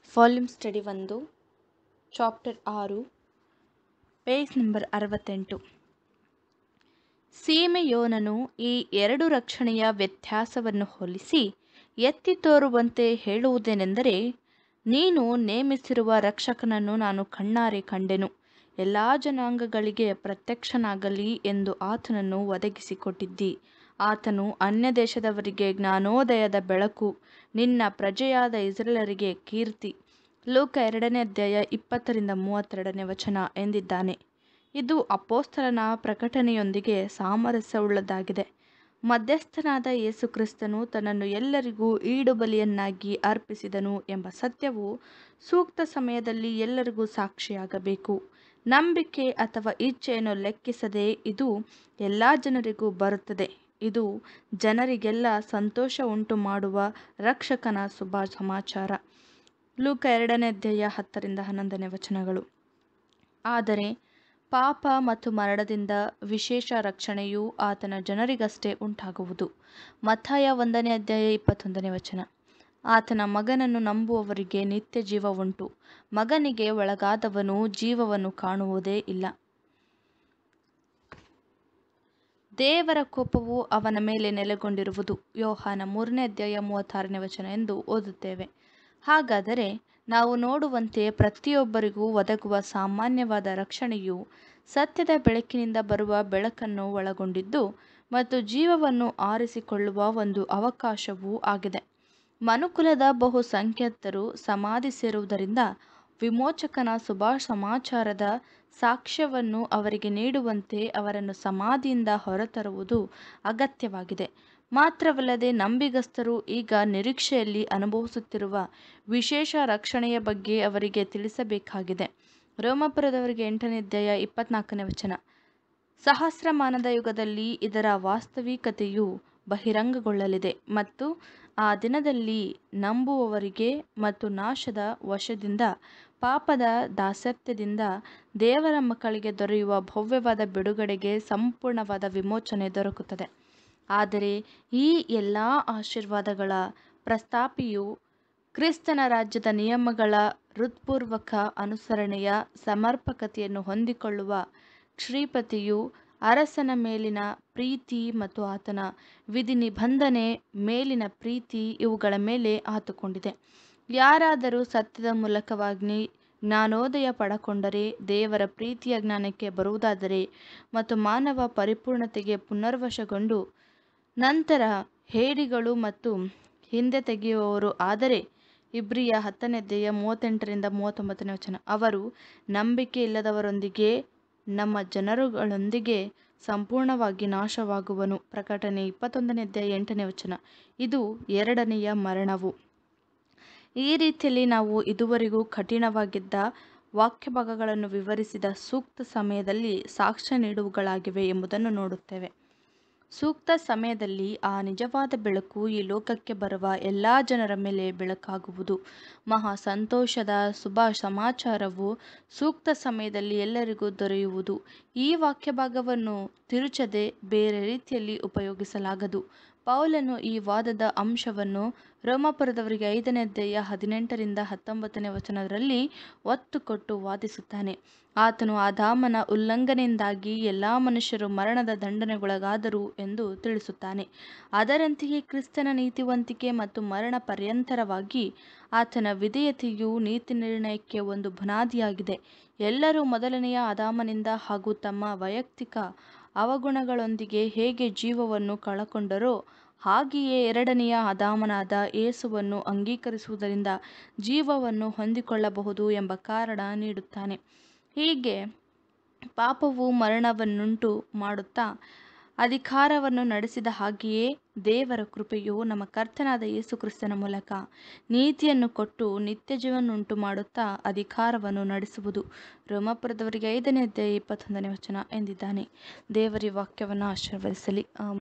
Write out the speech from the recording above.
volume study ಒಂದು chapter ಆರು page number ಅರವತ್ತೆಂಟು ಸಿಮೆಯೋನನು ಈ ಎರಡು ರಕ್ಷಣೆಯ ವ್ಯತ್ಯಾಸವನ್ನು ಹೋಲಿಸಿ ಎತ್ತಿ ತೋರುವಂತೆ ಹೇಳುವುದೇನೆಂದರೆ ನೀನು ನೇಮಿಸಿರುವ ರಕ್ಷಕನನ್ನು ನಾನು ಕಣ್ಣಾರೆ ಕಂಡೆನು ಎಲ್ಲ ಜನಾಂಗಗಳಿಗೆ ಪ್ರತ್ಯಕ್ಷನಾಗಲಿ ಎಂದು ಆತನನ್ನು ಒದಗಿಸಿಕೊಟ್ಟಿದ್ದಿ ಆತನು ಅನ್ಯದೇಶದವರಿಗೆ ಜ್ಞಾನೋದಯದ ಬೆಳಕು ನಿನ್ನ ಪ್ರಜೆಯಾದ ಇಸ್ರಾಯೇಲರಿಗೆ ಕೀರ್ತಿ ಲೋಕ ಎರಡನೇ ಅಧ್ಯಾಯ ಇಪ್ಪತ್ತರಿಂದ ಮೂವತ್ತೆರಡನೇ ವಚನ ಎಂದಿದ್ದಾನೆ ಇದು ಅಪೋಸ್ತಲನ ಪ್ರಕಟಣೆಯೊಂದಿಗೆ ಸಾಮರಸ್ಯವುಳ್ಳದ್ದಾಗಿದೆ ಮಧ್ಯಸ್ಥನಾದ ಯೇಸುಕ್ರಿಸ್ತನು ತನ್ನನ್ನು ಎಲ್ಲರಿಗೂ ಈಡುಬಲಿಯನ್ನಾಗಿ ಅರ್ಪಿಸಿದನು ಎಂಬ ಸತ್ಯವು ಸೂಕ್ತ ಸಮಯದಲ್ಲಿ ಎಲ್ಲರಿಗೂ ಸಾಕ್ಷಿಯಾಗಬೇಕು ನಂಬಿಕೆ ಅಥವಾ ಇಚ್ಛೆಯನ್ನು ಲೆಕ್ಕಿಸದೆ ಇದು ಎಲ್ಲ ಜನರಿಗೂ ಬರುತ್ತದೆ ಇದು ಜನರಿಗೆಲ್ಲ ಸಂತೋಷ ಉಂಟು ಮಾಡುವ ರಕ್ಷಕನ ಶುಭ ಸಮಾಚಾರ ಲೂಕ ಎರಡನೇ ಅಧ್ಯಾಯ ಹತ್ತರಿಂದ ಹನ್ನೊಂದನೇ ವಚನಗಳು ಆದರೆ ಪಾಪ ಮತ್ತು ಮರಣದಿಂದ ವಿಶೇಷ ರಕ್ಷಣೆಯು ಆತನ ಜನರಿಗಷ್ಟೇ ಉಂಟಾಗುವುದು ಮತ್ತಾಯ ಒಂದನೇ ಅಧ್ಯಾಯ ಇಪ್ಪತ್ತೊಂದನೇ ವಚನ ಆತನ ಮಗನನ್ನು ನಂಬುವವರಿಗೆ ನಿತ್ಯ ಜೀವ ಉಂಟು ಮಗನಿಗೆ ಒಳಗಾದವನು ಜೀವವನ್ನು ಕಾಣುವುದೇ ಇಲ್ಲ ದೇವರ ಕೋಪವು ಅವನ ಮೇಲೆ ನೆಲೆಗೊಂಡಿರುವುದು ಯೋಹಾನ ಮೂರನೇ ಅಧ್ಯಾಯ ಮೂವತ್ತಾರನೇ ವಚನ ಎಂದು ಓದುತ್ತೇವೆ ಹಾಗಾದರೆ ನಾವು ನೋಡುವಂತೆ ಪ್ರತಿಯೊಬ್ಬರಿಗೂ ಒದಗುವ ಸಾಮಾನ್ಯವಾದ ರಕ್ಷಣೆಯು ಸತ್ಯದ ಬೆಳಕಿನಿಂದ ಬರುವ ಬೆಳಕನ್ನು ಒಳಗೊಂಡಿದ್ದು ಮತ್ತು ಜೀವವನ್ನು ಆರಿಸಿಕೊಳ್ಳುವ ಒಂದು ಅವಕಾಶವೂ ಆಗಿದೆ ಮನುಕುಲದ ಬಹುಸಂಖ್ಯಾತರು ಸಮಾಧಿ ಸೇರುವುದರಿಂದ ವಿಮೋಚಕನ ಶುಭ ಸಮಾಚಾರದ ಸಾಕ್ಷ್ಯವನ್ನು ಅವರಿಗೆ ನೀಡುವಂತೆ ಅವರನ್ನು ಸಮಾಧಿಯಿಂದ ಹೊರತರುವುದು ಅಗತ್ಯವಾಗಿದೆ ಮಾತ್ರವಲ್ಲದೆ ನಂಬಿಗಸ್ತರು ಈಗ ನಿರೀಕ್ಷೆಯಲ್ಲಿ ಅನುಭವಿಸುತ್ತಿರುವ ವಿಶೇಷ ರಕ್ಷಣೆಯ ಬಗ್ಗೆ ಅವರಿಗೆ ತಿಳಿಸಬೇಕಾಗಿದೆ ರೋಮಪುರದವರಿಗೆ ಎಂಟನೇ ಅಧ್ಯಾಯ ಇಪ್ಪತ್ನಾಲ್ಕನೇ ವಚನ ಸಹಸ್ರಮಾನದ ಯುಗದಲ್ಲಿ ಇದರ ವಾಸ್ತವಿಕತೆಯು ಬಹಿರಂಗಗೊಳ್ಳಲಿದೆ ಮತ್ತು ಆ ದಿನದಲ್ಲಿ ನಂಬುವವರಿಗೆ ಮತ್ತು ನಾಶದ ವಶದಿಂದ ಪಾಪದ ದಾಸತ್ಯದಿಂದ ದೇವರ ಮಕ್ಕಳಿಗೆ ದೊರೆಯುವ ಭವ್ಯವಾದ ಬಿಡುಗಡೆಗೆ ಸಂಪೂರ್ಣವಾದ ವಿಮೋಚನೆ ದೊರಕುತ್ತದೆ ಆದರೆ ಈ ಎಲ್ಲ ಆಶೀರ್ವಾದಗಳ ಪ್ರಸ್ತಾಪಿಯು ಕ್ರಿಸ್ತನ ರಾಜ್ಯದ ನಿಯಮಗಳ ಹೃತ್ಪೂರ್ವಕ ಅನುಸರಣೆಯ ಸಮರ್ಪಕತೆಯನ್ನು ಹೊಂದಿಕೊಳ್ಳುವ ಶ್ರೀಪತಿಯು ಅರಸನ ಮೇಲಿನ ಪ್ರೀತಿ ಮತ್ತು ಆತನ ವಿಧಿ ನಿಬಂಧನೆ ಮೇಲಿನ ಪ್ರೀತಿ ಇವುಗಳ ಮೇಲೆ ಆತುಕೊಂಡಿದೆ ಯಾರಾದರೂ ಸತ್ಯದ ಮೂಲಕವಾಗಿ ಜ್ಞಾನೋದಯ ಪಡಕೊಂಡರೆ ದೇವರ ಪ್ರೀತಿಯ ಜ್ಞಾನಕ್ಕೆ ಬರುವುದಾದರೆ ಮತ್ತು ಮಾನವ ಪರಿಪೂರ್ಣತೆಗೆ ಪುನರ್ವಶಗೊಂಡು ನಂತರ ಹೇಡಿಗಳು ಮತ್ತು ಹಿಂದೆ ತೆಗೆಯುವವರು ಆದರೆ ಇಬ್ರಿಯ ಹತ್ತನೇ ಅಧ್ಯಾಯ ಮೂವತ್ತೆಂಟರಿಂದ ಮೂವತ್ತೊಂಬತ್ತನೇ ವಚನ ಅವರು ನಂಬಿಕೆ ಇಲ್ಲದವರೊಂದಿಗೆ ನಮ್ಮ ಜನರುಗಳೊಂದಿಗೆ ಸಂಪೂರ್ಣವಾಗಿ ನಾಶವಾಗುವನು ಪ್ರಕಟಣೆ ಇಪ್ಪತ್ತೊಂದನೇ ಅಧ್ಯಾಯ ಎಂಟನೇ ವಚನ ಇದು ಎರಡನೆಯ ಮರಣವು ಈ ರೀತಿಯಲ್ಲಿ ನಾವು ಇದುವರೆಗೂ ಕಠಿಣವಾಗಿದ್ದ ವಾಕ್ಯ ಭಾಗಗಳನ್ನು ವಿವರಿಸಿದ ಸೂಕ್ತ ಸಮಯದಲ್ಲಿ ಸಾಕ್ಷ್ಯ ನೀಡುವುಗಳಾಗಿವೆ ಎಂಬುದನ್ನು ನೋಡುತ್ತೇವೆ ಸೂಕ್ತ ಸಮಯದಲ್ಲಿ ಆ ನಿಜವಾದ ಬೆಳಕು ಈ ಲೋಕಕ್ಕೆ ಬರುವ ಎಲ್ಲ ಜನರ ಮೇಲೆ ಬೆಳಕಾಗುವುದು ಮಹಾ ಸಂತೋಷದ ಶುಭ ಸಮಾಚಾರವು ಸೂಕ್ತ ಸಮಯದಲ್ಲಿ ಎಲ್ಲರಿಗೂ ದೊರೆಯುವುದು ಈ ವಾಕ್ಯ ಭಾಗವನ್ನು ತಿರುಚದೆ ಬೇರೆ ರೀತಿಯಲ್ಲಿ ಉಪಯೋಗಿಸಲಾಗದು ಪೌಲನು ಈ ವಾದದ ಅಂಶವನ್ನು ರೋಮಾಪುರದವರಿಗೆ ಐದನೇ ಅಧ್ಯಾಯ ಹದಿನೆಂಟರಿಂದ ಹತ್ತೊಂಬತ್ತನೇ ವಚನದಲ್ಲಿ ಒತ್ತು ಕೊಟ್ಟು ವಾದಿಸುತ್ತಾನೆ ಆತನು ಆದಾಮನ ಉಲ್ಲಂಘನೆಯಿಂದಾಗಿ ಎಲ್ಲ ಮನುಷ್ಯರು ಮರಣದ ದಂಡನೆಗೊಳಗಾದರು ಎಂದು ತಿಳಿಸುತ್ತಾನೆ ಅದರಂತೆಯೇ ಕ್ರಿಸ್ತನ ನೀತಿವಂತಿಕೆ ಮತ್ತು ಮರಣ ಪರ್ಯಂತರವಾಗಿ ಆತನ ವಿಧೇಯತೆಯು ನೀತಿ ನಿರ್ಣಯಕ್ಕೆ ಒಂದು ಬುನಾದಿಯಾಗಿದೆ ಎಲ್ಲರೂ ಮೊದಲನೆಯ ಆದಾಮನಿಂದ ಹಾಗೂ ತಮ್ಮ ವೈಯಕ್ತಿಕ ಅವಗುಣಗಳೊಂದಿಗೆ ಹೇಗೆ ಜೀವವನ್ನು ಕಳಕೊಂಡರೋ ಹಾಗೆಯೇ ಎರಡನೆಯ ಆದಾಮನಾದ ಯೇಸುವನ್ನು ಅಂಗೀಕರಿಸುವುದರಿಂದ ಜೀವವನ್ನು ಹೊಂದಿಕೊಳ್ಳಬಹುದು ಎಂಬ ಕಾರಣ ನೀಡುತ್ತಾನೆ ಹೀಗೆ ಪಾಪವು ಮರಣವನ್ನುಂಟು ಮಾಡುತ್ತಾ ಅಧಿಕಾರವನ್ನು ನಡೆಸಿದ ಹಾಗೆಯೇ ದೇವರ ಕೃಪೆಯು ನಮ್ಮ ಕರ್ತನಾದ ಯೇಸು ಕ್ರಿಸ್ತನ ಮೂಲಕ ನೀತಿಯನ್ನು ಕೊಟ್ಟು ನಿತ್ಯ ಜೀವನ್ನುಂಟು ಮಾಡುತ್ತಾ ಅಧಿಕಾರವನ್ನು ನಡೆಸುವುದು ರೋಮಾಪುರದವರಿಗೆ ಐದನೇ ಅಧ್ಯಾಯ ಇಪ್ಪತ್ತೊಂದನೇ ವಚನ ಎಂದಿದ್ದಾನೆ ದೇವರ ವಾಕ್ಯವನ್ನು ಆಶೀರ್ವದಿಸಲಿ